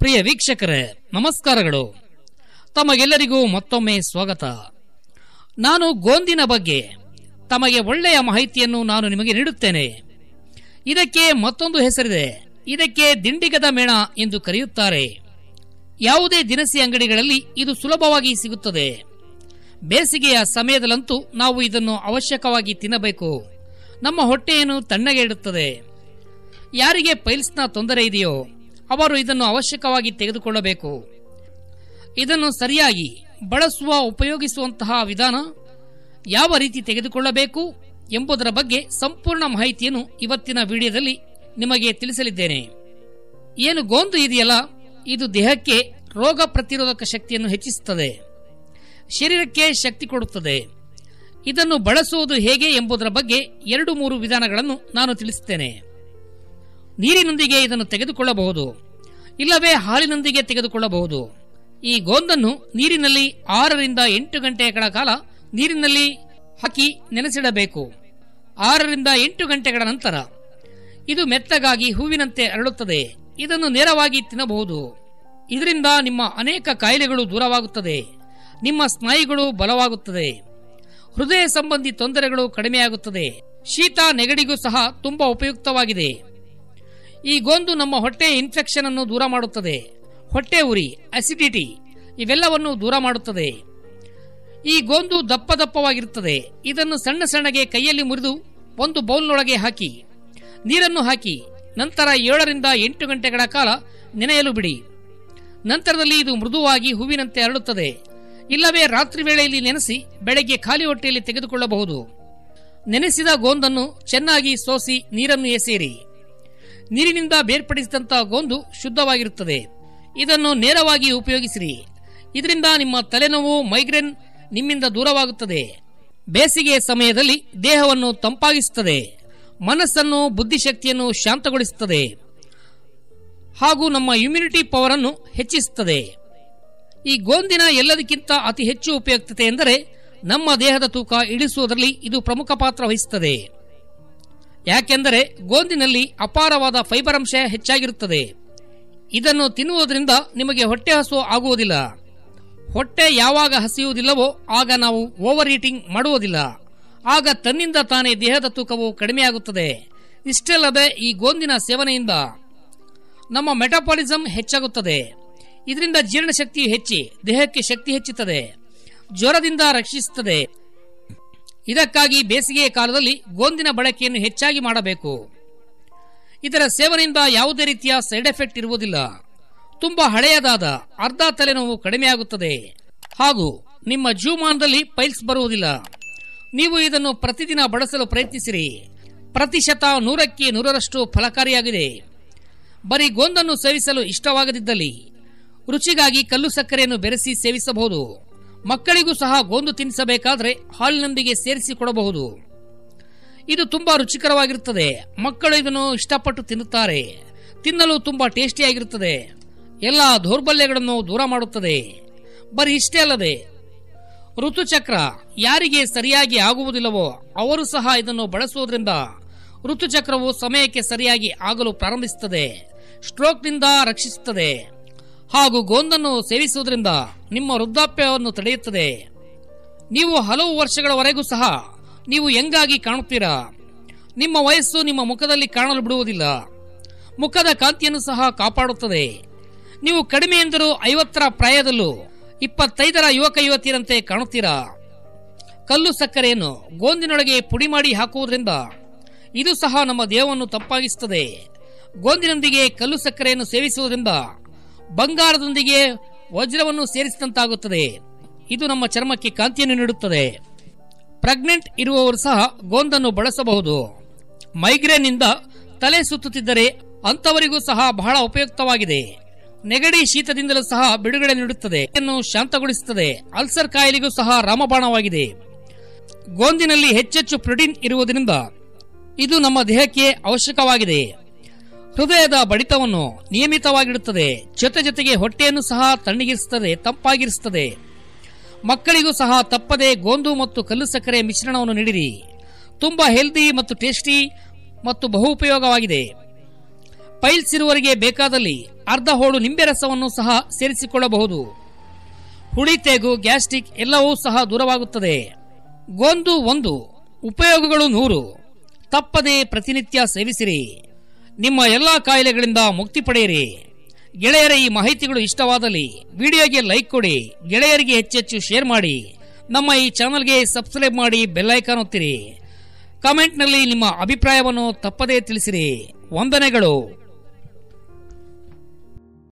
ಪ್ರಿಯ ವೀಕ್ಷಕರೇ ನಮಸ್ಕಾರಗಳು ತಮಗೆಲ್ಲರಿಗೂ ಮತ್ತೊಮ್ಮೆ ಸ್ವಾಗತ ನಾನು ಗೋಂದಿನ ಬಗ್ಗೆ ತಮಗೆ ಒಳ್ಳೆಯ ಮಾಹಿತಿಯನ್ನು ನಾನು ನಿಮಗೆ ನೀಡುತ್ತೇನೆ ಇದಕ್ಕೆ ಮತ್ತೊಂದು ಹೆಸರಿದೆ ಇದಕ್ಕೆ ದಿಂಡಿಗದ ಮೇಣ ಎಂದು ಕರೆಯುತ್ತಾರೆ ಯಾವುದೇ ದಿನಸಿ ಅಂಗಡಿಗಳಲ್ಲಿ ಇದು ಸುಲಭವಾಗಿ ಸಿಗುತ್ತದೆ ಬೇಸಿಗೆಯ ಸಮಯದಲ್ಲಂತೂ ನಾವು ಇದನ್ನು ಅವಶ್ಯಕವಾಗಿ ತಿನ್ನಬೇಕು ನಮ್ಮ ಹೊಟ್ಟೆಯನ್ನು ತಣ್ಣಗೆ ಇಡುತ್ತದೆ ಯಾರಿಗೆ ಪೈಲ್ಸ್ನ ತೊಂದರೆ ಇದೆಯೋ ಅವರು ಇದನ್ನು ಅವಶ್ಯಕವಾಗಿ ತೆಗೆದುಕೊಳ್ಳಬೇಕು ಇದನ್ನು ಸರಿಯಾಗಿ ಬಳಸುವ ಉಪಯೋಗಿಸುವಂತಹ ವಿಧಾನ ಯಾವ ರೀತಿ ತೆಗೆದುಕೊಳ್ಳಬೇಕು ಎಂಬುದರ ಬಗ್ಗೆ ಸಂಪೂರ್ಣ ಮಾಹಿತಿಯನ್ನು ಇವತ್ತಿನ ವಿಡಿಯೋದಲ್ಲಿ ನಿಮಗೆ ತಿಳಿಸಲಿದ್ದೇನೆ ಏನು ಗೋಂದು ಇದೆಯಲ್ಲ ಇದು ದೇಹಕ್ಕೆ ರೋಗ ಪ್ರತಿರೋಧಕ ಶಕ್ತಿಯನ್ನು ಹೆಚ್ಚಿಸುತ್ತದೆ ಶರೀರಕ್ಕೆ ಶಕ್ತಿ ಕೊಡುತ್ತದೆ ಇದನ್ನು ಬಳಸುವುದು ಹೇಗೆ ಎಂಬುದರ ಬಗ್ಗೆ ಎರಡು ಮೂರು ವಿಧಾನಗಳನ್ನು ನಾನು ತಿಳಿಸುತ್ತೇನೆ ನೀರಿನೊಂದಿಗೆ ಇದನ್ನು ತೆಗೆದುಕೊಳ್ಳಬಹುದು ಇಲ್ಲವೇ ಹಾಲಿನೊಂದಿಗೆ ತೆಗೆದುಕೊಳ್ಳಬಹುದು ಈ ಗೋಂದನ್ನು ನೀರಿನಲ್ಲಿ ಆರರಿಂದ ಎಂಟು ಗಂಟೆಗಳ ಕಾಲ ನೀರಿನಲ್ಲಿ ಹಾಕಿ ನೆನೆಸಿಡಬೇಕು ಆರರಿಂದ ಎಂಟು ಗಂಟೆಗಳ ನಂತರ ಇದು ಮೆತ್ತಗಾಗಿ ಹೂವಿನಂತೆ ಅರಳುತ್ತದೆ ಇದನ್ನು ನೇರವಾಗಿ ತಿನ್ನಬಹುದು ಇದರಿಂದ ನಿಮ್ಮ ಅನೇಕ ಕಾಯಿಲೆಗಳು ದೂರವಾಗುತ್ತದೆ ನಿಮ್ಮ ಸ್ನಾಯುಗಳು ಬಲವಾಗುತ್ತದೆ ಹೃದಯ ಸಂಬಂಧಿ ತೊಂದರೆಗಳು ಕಡಿಮೆಯಾಗುತ್ತದೆ ಶೀತ ನೆಗಡಿಗೂ ಸಹ ತುಂಬಾ ಉಪಯುಕ್ತವಾಗಿದೆ ಈ ಗೋಂದು ನಮ್ಮ ಹೊಟ್ಟೆ ಇನ್ಫೆಕ್ಷನ್ ಅನ್ನು ದೂರ ಮಾಡುತ್ತದೆ ಹೊಟ್ಟೆ ಉರಿ ಅಸಿಡಿಟಿ ಇವೆಲ್ಲವನ್ನು ದೂರ ಮಾಡುತ್ತದೆ ಈ ಗೋಂದು ದಪ್ಪ ದಪ್ಪವಾಗಿರುತ್ತದೆ ಇದನ್ನು ಸಣ್ಣ ಸಣ್ಣಗೆ ಕೈಯಲ್ಲಿ ಮುರಿದು ಒಂದು ಬೌಲ್ನೊಳಗೆ ಹಾಕಿ ನೀರನ್ನು ಹಾಕಿ ನಂತರ ಏಳರಿಂದ ಎಂಟು ಗಂಟೆಗಳ ಕಾಲ ನೆನೆಯಲು ಬಿಡಿ ನಂತರದಲ್ಲಿ ಇದು ಮೃದುವಾಗಿ ಹೂವಿನಂತೆ ಅರಳುತ್ತದೆ ಇಲ್ಲವೇ ರಾತ್ರಿ ವೇಳೆಯಲ್ಲಿ ನೆನೆಸಿ ಬೆಳಗ್ಗೆ ಖಾಲಿ ಹೊಟ್ಟೆಯಲ್ಲಿ ತೆಗೆದುಕೊಳ್ಳಬಹುದು ನೆನೆಸಿದ ಗೋಂದನ್ನು ಚೆನ್ನಾಗಿ ಸೋಸಿ ನೀರನ್ನು ಎಸೆಯಿರಿ ನೀರಿನಿಂದ ಬೇರ್ಪಡಿಸಿದಂತಹ ಗೋಂದು ಶುದ್ಧವಾಗಿರುತ್ತದೆ ಇದನ್ನು ನೇರವಾಗಿ ಉಪಯೋಗಿಸಿರಿ ಇದರಿಂದ ನಿಮ್ಮ ತಲೆನೋವು ಮೈಗ್ರೇನ್ ನಿಮ್ಮಿಂದ ದೂರವಾಗುತ್ತದೆ ಬೇಸಿಗೆಯ ಸಮಯದಲ್ಲಿ ದೇಹವನ್ನು ತಂಪಾಗಿಸುತ್ತದೆ ಮನಸ್ಸನ್ನು ಬುದ್ಧಿಶಕ್ತಿಯನ್ನು ಶಾಂತಗೊಳಿಸುತ್ತದೆ ಹಾಗೂ ನಮ್ಮ ಇಮ್ಯುನಿಟಿ ಪವರ್ ಅನ್ನು ಹೆಚ್ಚಿಸುತ್ತದೆ ಈ ಗೋಂದಿನ ಎಲ್ಲದಕ್ಕಿಂತ ಅತಿ ಹೆಚ್ಚು ಉಪಯುಕ್ತತೆ ಎಂದರೆ ನಮ್ಮ ದೇಹದ ತೂಕ ಇಳಿಸುವುದರಲ್ಲಿ ಇದು ಪ್ರಮುಖ ಪಾತ್ರ ವಹಿಸುತ್ತದೆ ಯಾಕೆಂದರೆ ಗೋಂದಿನಲ್ಲಿ ಅಪಾರವಾದ ಫೈಬರ್ ಅಂಶ ಹೆಚ್ಚಾಗಿರುತ್ತದೆ ಇದನ್ನು ತಿನ್ನುವುದರಿಂದ ನಿಮಗೆ ಹೊಟ್ಟೆ ಹಸು ಆಗುವುದಿಲ್ಲ ಹೊಟ್ಟೆ ಯಾವಾಗ ಹಸಿಯುವುದಿಲ್ಲವೋ ಆಗ ನಾವು ಓವರ್ ಈಟಿಂಗ್ ಮಾಡುವುದಿಲ್ಲ ಆಗ ತನ್ನಿಂದ ತಾನೇ ದೇಹದ ತೂಕವು ಕಡಿಮೆಯಾಗುತ್ತದೆ ಇಷ್ಟಲ್ಲದೆ ಈ ಗೋಂದಿನ ಸೇವನೆಯಿಂದ ನಮ್ಮ ಮೆಟಾಪಾಲಿಸಂ ಹೆಚ್ಚಾಗುತ್ತದೆ ಇದರಿಂದ ಜೀರ್ಣಶಕ್ತಿ ಹೆಚ್ಚಿ ದೇಹಕ್ಕೆ ಶಕ್ತಿ ಹೆಚ್ಚುತ್ತದೆ ಜ್ವರದಿಂದ ರಕ್ಷಿಸುತ್ತದೆ ಇದಕ್ಕಾಗಿ ಬೇಸಿಗೆಯ ಕಾಲದಲ್ಲಿ ಗೋಂದಿನ ಬಳಕೆಯನ್ನು ಹೆಚ್ಚಾಗಿ ಮಾಡಬೇಕು ಇದರ ಸೇವನೆಯಿಂದ ಯಾವುದೇ ರೀತಿಯ ಸೈಡ್ ಎಫೆಕ್ಟ್ ಇರುವುದಿಲ್ಲ ತುಂಬಾ ಹಳೆಯದಾದ ಅರ್ಧ ತಲೆನೋವು ಕಡಿಮೆಯಾಗುತ್ತದೆ ಹಾಗೂ ನಿಮ್ಮ ಜೀವಮಾನದಲ್ಲಿ ಪೈಲ್ಸ್ ಬರುವುದಿಲ್ಲ ನೀವು ಇದನ್ನು ಪ್ರತಿದಿನ ಬಳಸಲು ಪ್ರಯತ್ನಿಸಿರಿ ಪ್ರತಿಶತ ನೂರಕ್ಕೆ ನೂರರಷ್ಟು ಫಲಕಾರಿಯಾಗಿದೆ ಬರೀ ಗೋಂದನ್ನು ಸೇವಿಸಲು ಇಷ್ಟವಾಗದಿದ್ದಲ್ಲಿ ರುಚಿಗಾಗಿ ಕಲ್ಲು ಸಕ್ಕರೆಯನ್ನು ಬೆರೆಸಿ ಸೇವಿಸಬಹುದು ಮಕ್ಕಳಿಗೂ ಸಹ ಗೋಂದು ತಿನ್ನಿಸಬೇಕಾದ್ರೆ ಹಾಲಿನೊಂದಿಗೆ ಸೇರಿಸಿ ಕೊಡಬಹುದು ಇದು ತುಂಬಾ ರುಚಿಕರವಾಗಿರುತ್ತದೆ ಮಕ್ಕಳು ಇದನ್ನು ಇಷ್ಟಪಟ್ಟು ತಿನ್ನುತ್ತಾರೆ ತಿನ್ನಲು ತುಂಬಾ ಟೇಸ್ಟಿಯಾಗಿರುತ್ತದೆ ಎಲ್ಲ ದೌರ್ಬಲ್ಯಗಳನ್ನು ದೂರ ಮಾಡುತ್ತದೆ ಬರೀ ಇಷ್ಟೇ ಅಲ್ಲದೆ ಋತುಚಕ್ರ ಯಾರಿಗೆ ಸರಿಯಾಗಿ ಆಗುವುದಿಲ್ಲವೋ ಅವರು ಸಹ ಇದನ್ನು ಬಳಸುವುದರಿಂದ ಋತುಚಕ್ರವು ಸಮಯಕ್ಕೆ ಸರಿಯಾಗಿ ಆಗಲು ಪ್ರಾರಂಭಿಸುತ್ತದೆ ಸ್ಟ್ರೋಕ್ನಿಂದ ರಕ್ಷಿಸುತ್ತದೆ ಹಾಗೂ ಗೋಂದನ್ನು ಸೇವಿಸುವುದರಿಂದ ನಿಮ್ಮ ವೃದ್ಧಾಪ್ಯವನ್ನು ತಡೆಯುತ್ತದೆ ನೀವು ಹಲವು ವರ್ಷಗಳವರೆಗೂ ಸಹ ನೀವು ಹೆಂಗಾಗಿ ಕಾಣುತ್ತೀರಾ ನಿಮ್ಮ ವಯಸ್ಸು ನಿಮ್ಮ ಮುಖದಲ್ಲಿ ಕಾಣಲು ಬಿಡುವುದಿಲ್ಲ ಮುಖದ ಕಾಂತಿಯನ್ನು ಸಹ ಕಾಪಾಡುತ್ತದೆ ನೀವು ಕಡಿಮೆ ಎಂದರೂ ಐವತ್ತರ ಪ್ರಾಯದಲ್ಲೂ ಇಪ್ಪತ್ತೈದರ ಯುವಕ ಯುವತಿಯರಂತೆ ಕಾಣುತ್ತೀರಾ ಕಲ್ಲು ಸಕ್ಕರೆಯನ್ನು ಗೋಂದಿನೊಳಗೆ ಪುಡಿ ಮಾಡಿ ಹಾಕುವುದರಿಂದ ಇದು ಸಹ ನಮ್ಮ ದೇಹವನ್ನು ತಂಪಾಗಿಸುತ್ತದೆ ಗೋಂದಿನೊಂದಿಗೆ ಕಲ್ಲು ಸಕ್ಕರೆಯನ್ನು ಸೇವಿಸುವುದರಿಂದ ಬಂಗಾರದೊಂದಿಗೆ ವಜ್ರವನ್ನು ಸೇರಿಸಿದಂತಾಗುತ್ತದೆ ಇದು ನಮ್ಮ ಚರ್ಮಕ್ಕೆ ಕಾಂತಿಯನ್ನು ನೀಡುತ್ತದೆ ಪ್ರೆಗ್ನೆಂಟ್ ಇರುವವರು ಸಹ ಗೋಂದನ್ನು ಬಳಸಬಹುದು ಮೈಗ್ರೇನ್ ಇಂದ ತಲೆ ಸುತ್ತುತ್ತಿದ್ದರೆ ಅಂತವರಿಗೂ ಸಹ ಬಹಳ ಉಪಯುಕ್ತವಾಗಿದೆ ನೆಗಡಿ ಶೀತದಿಂದಲೂ ಸಹ ಬಿಡುಗಡೆ ನೀಡುತ್ತದೆ ಇದನ್ನು ಶಾಂತಗೊಳಿಸುತ್ತದೆ ಅಲ್ಸರ್ ಕಾಯಿಲೆಗೂ ಸಹ ರಾಮಬಾಣವಾಗಿದೆ ಗೋಂದಿನಲ್ಲಿ ಹೆಚ್ಚೆಚ್ಚು ಪ್ರೋಟೀನ್ ಇರುವುದರಿಂದ ಇದು ನಮ್ಮ ದೇಹಕ್ಕೆ ಅವಶ್ಯಕವಾಗಿದೆ ಹೃದಯದ ಬಡಿತವನ್ನು ನಿಯಮಿತವಾಗಿಡುತ್ತದೆ ಜೊತೆ ಜೊತೆಗೆ ಹೊಟ್ಟೆಯನ್ನು ಸಹ ತಣ್ಣಗಿರಿಸುತ್ತದೆ ತಂಪಾಗಿರಿಸುತ್ತದೆ ಮಕ್ಕಳಿಗೂ ಸಹ ತಪ್ಪದೆ ಗೋಂದು ಮತ್ತು ಕಲ್ಲು ಸಕ್ಕರೆ ಮಿಶ್ರಣವನ್ನು ನೀಡಿರಿ ತುಂಬಾ ಹೆಲ್ದಿ ಮತ್ತು ಟೇಸ್ಟಿ ಮತ್ತು ಬಹು ಉಪಯೋಗವಾಗಿದೆ ಪೈಲ್ಸ್ ಇರುವವರಿಗೆ ಬೇಕಾದಲ್ಲಿ ಅರ್ಧ ಹೋಳು ನಿಂಬೆ ರಸವನ್ನು ಸಹ ಸೇರಿಸಿಕೊಳ್ಳಬಹುದು ಹುಳಿ ತೇಗು ಗ್ಯಾಸ್ಟ್ರಿಕ್ ಎಲ್ಲವೂ ಸಹ ದೂರವಾಗುತ್ತದೆ ಗೋಂದು ಒಂದು ಉಪಯೋಗಗಳು ನೂರು ತಪ್ಪದೆ ಪ್ರತಿನಿತ್ಯ ಸೇವಿಸಿರಿ ನಿಮ್ಮ ಎಲ್ಲಾ ಕಾಯಿಲೆಗಳಿಂದ ಮುಕ್ತಿ ಪಡೆಯಿರಿ ಗೆಳೆಯರ ಈ ಮಾಹಿತಿಗಳು ಇಷ್ಟವಾದಲ್ಲಿ ವಿಡಿಯೋಗೆ ಲೈಕ್ ಕೊಡಿ ಗೆಳೆಯರಿಗೆ ಹೆಚ್ಚೆಚ್ಚು ಶೇರ್ ಮಾಡಿ ನಮ್ಮ ಈ ಚಾನಲ್ಗೆ ಸಬ್ಸ್ಕ್ರೈಬ್ ಮಾಡಿ ಬೆಲ್ಲೈಕಾನ್ ಒತ್ತಿರಿ ಕಾಮೆಂಟ್ನಲ್ಲಿ ನಿಮ್ಮ ಅಭಿಪ್ರಾಯವನ್ನು ತಪ್ಪದೇ ತಿಳಿಸಿರಿ ವಂದನೆಗಳು